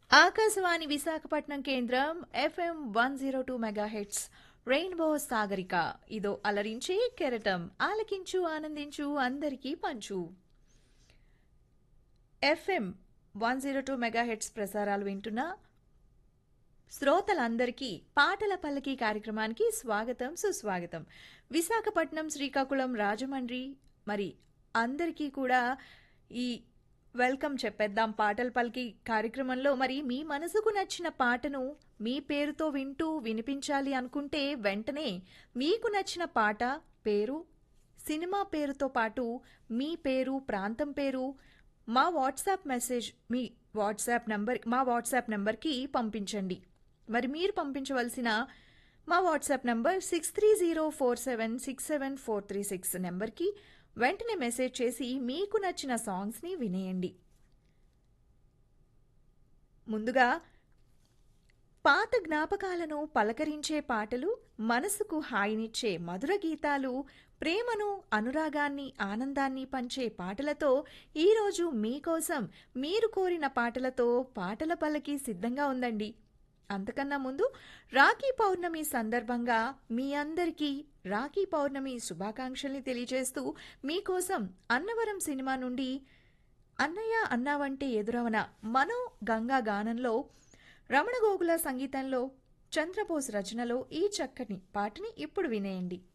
ఆకాశవాణి విశాఖపట్నం కేంద్రం FM one zero two megahertz Rainbow Sagarika ఇదో అలరించే కెరటం ఆలకించు ఆనందించు అందరికీ పంచు FM one zero two megahertz ప్రసారాలు వింటున్న శ్రోతలందరికీ పాటల పల్లకి కార్యక్రమానికి స్వాగతం సుస్వాగతం విశాఖపట్నం శ్రీకాకుళం రాజమండ్రి మరి అందరికీ కూడా ఈ వెల్కమ్ చెప్పేద్దాం పాటల పలికి కార్యక్రమంలో మరి మీ మనసుకు నచ్చిన పాటను మీ పేరుతో వింటూ వినిపించాలి అనుకుంటే వెంటనే మీకు నచ్చిన పాట పేరు సినిమా పేరుతో పాటు మీ పేరు ప్రాంతం పేరు మా వాట్సాప్ మెసేజ్ మీ వాట్సాప్ నంబర్ మా వాట్సాప్ నంబర్కి పంపించండి మరి మీరు పంపించవలసిన మా WhatsApp number six three zero four seven six seven four three six నెంబర్కి వెంటనే మెసేజ్ చేసి మీకు నచ్చిన సాంగ్స్ని వినేయండి ముందుగా పాత జ్ఞాపకాలను పలకరించే పాటలు మనసుకు హాయినిచ్చే మధుర గీతాలు ప్రేమను అనురాగాన్ని ఆనందాన్ని పంచే పాటలతో ఈరోజు మీకోసం మీరు కోరిన పాటలతో పాటల పల్లకి సిద్ధంగా ఉందండి అంతకన్నా ముందు రాఖీ పౌర్ణమి సందర్భంగా మీ అందరికీ రాఖీ పౌర్ణమి శుభాకాంక్షల్ని తెలియజేస్తూ మీకోసం అన్నవరం సినిమా నుండి అన్నయ్య అన్నావంటే ఎదురవన మనో గంగా గానంలో రమణ గోగుల సంగీతంలో చంద్రబోస్ రచనలో ఈ చక్కని పాటని ఇప్పుడు వినేయండి